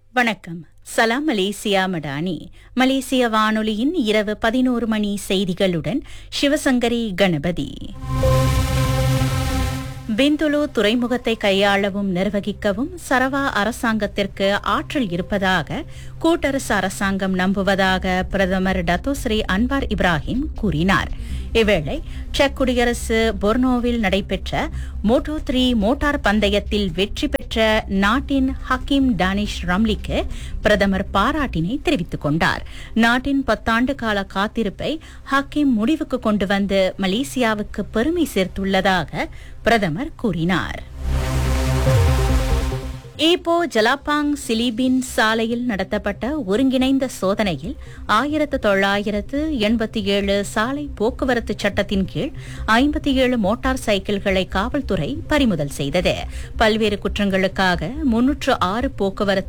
வணக்கம் சலாம் மலேசியா மடானி மலேசிய வானொலியின் இரவு பதினோரு மணி செய்திகளுடன் சிவசங்கரி கணபதி பிந்துலு துறைமுகத்தை கையாளவும் நிர்வகிக்கவும் சரவா அரசாங்கத்திற்கு ஆற்றல் இருப்பதாக கூட்டரசு அரசாங்கம் நம்புவதாக பிரதமர் டத்தோஸ்ரீ அன்வார் இப்ராஹிம் கூறினார் இவ்வேளை செக் குடியரசு பொர்னோவில் நடைபெற்ற மோட்டோ த்ரீ மோட்டார் பந்தயத்தில் வெற்றி பெற்ற நாட்டின் ஹக்கீம் டானிஷ் ரம்லிக்கு பிரதமர் பாராட்டினை தெரிவித்துக் கொண்டார் நாட்டின் பத்தாண்டு கால காத்திருப்பை ஹக்கீம் முடிவுக்கு கொண்டு வந்து மலேசியாவுக்கு பெருமை சேர்த்துள்ளதாக பிரதமர் கூறினார் ஈப்போ ஜலாப்பாங் சிலிபின் சாலையில் நடத்தப்பட்ட ஒருங்கிணைந்த சோதனையில் ஆயிரத்து தொள்ளாயிரத்து எண்பத்தி ஏழு சாலை போக்குவரத்து சட்டத்தின் கீழ் ஐம்பத்தி ஏழு மோட்டார் சைக்கிள்களை காவல்துறை பறிமுதல் செய்தது பல்வேறு குற்றங்களுக்காக முன்னூற்று ஆறு போக்குவரத்து